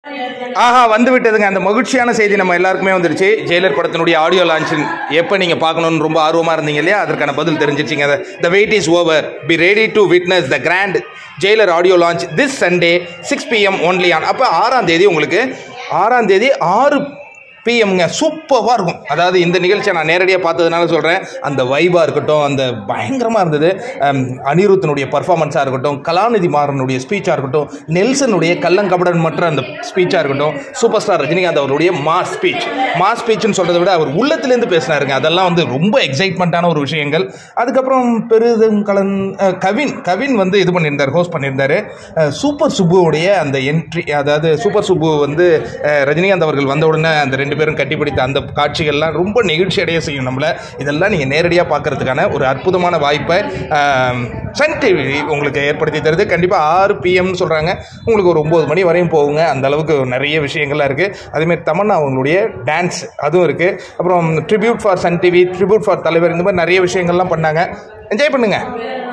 ஆஹா வந்து விட்டதுங்க அந்த மகிழ்ச்சியான செய்தி நம்ம எல்லாருக்குமே வந்துருச்சு ஜெயிலர் படத்தினுடைய ஆடியோ லான்ச்சின் எப்போ நீங்கள் பார்க்கணும்னு ரொம்ப ஆர்வமாக இருந்தீங்க இல்லையா அதற்கான பதில் தெரிஞ்சிச்சிங்க the wait is over be ready to witness the grand Jailer audio launch this Sunday six PM only on அப்போ ஆறாம் தேதி உங்களுக்கு ஆறாம் தேதி ஆறு பிஎம்ங்க சூப்பராக இருக்கும் அதாவது இந்த நிகழ்ச்சியை நான் நேரடியாக பார்த்ததுனால சொல்கிறேன் அந்த வைபாக இருக்கட்டும் அந்த பயங்கரமாக இருந்தது அம், அனிருத்தினுடைய பர்ஃபார்மன்ஸாக இருக்கட்டும் கலாநிதி மாறனுடைய ஸ்பீச்சாக இருக்கட்டும் நெல்சனுடைய கள்ளங்கபடன் மற்ற அந்த ஸ்பீச்சாக இருக்கட்டும் சூப்பர் ஸ்டார் ரஜினிகாந்த் அவருடைய மாஸ் ஸ்பீச் மாஸ் ஸ்பீச்னு சொல்கிறத விட அவர் உள்ளத்துலேருந்து பேசினாருங்க அதெல்லாம் வந்து ரொம்ப எக்ஸைட்மெண்ட்டான ஒரு விஷயங்கள் அதுக்கப்புறம் பெரிதும் கலன் அஹ், கவின் கவின் வந்து இது பண்ணியிருந்தார் ஹோஸ்ட் பண்ணியிருந்தாரு அஹ், சூப்பர் சுப்புவுடைய அந்த என்ட்ரி அதாவது சூப்பர் சுப்பு வந்து அஹ், ரஜினிகாந்த் அவர்கள் வந்த உடனே அந்த ரெண்டு பேரும் கட்டிப்பிடித்த அந்த காட்சிகள்லாம் ரொம்ப நெகிழ்ச்சி அடைய செய்யும் நம்மளை இதெல்லாம் நீங்கள் நேரடியாக பார்க்கறதுக்கான ஒரு அற்புதமான வாய்ப்பை ஆம், சன் டிவி உங்களுக்கு ஏற்படுத்தி தருது கண்டிப்பாக ஆறு பிஎம்னு சொல்கிறாங்க உங்களுக்கு ஒரு ஒம்பது மணி வரையும் போகுங்க அந்த அளவுக்கு நிறைய விஷயங்கள்லாம் இருக்குது அதேமாதிரி தமன்னா அவங்களுடைய டான்ஸ் அதுவும் இருக்குது அப்புறம் tribute for Sun TV tribute for தலைவர் இந்த மாதிரி நிறைய விஷயங்கள்லாம் பண்ணாங்க என்ஜாய் பண்ணுங்கள்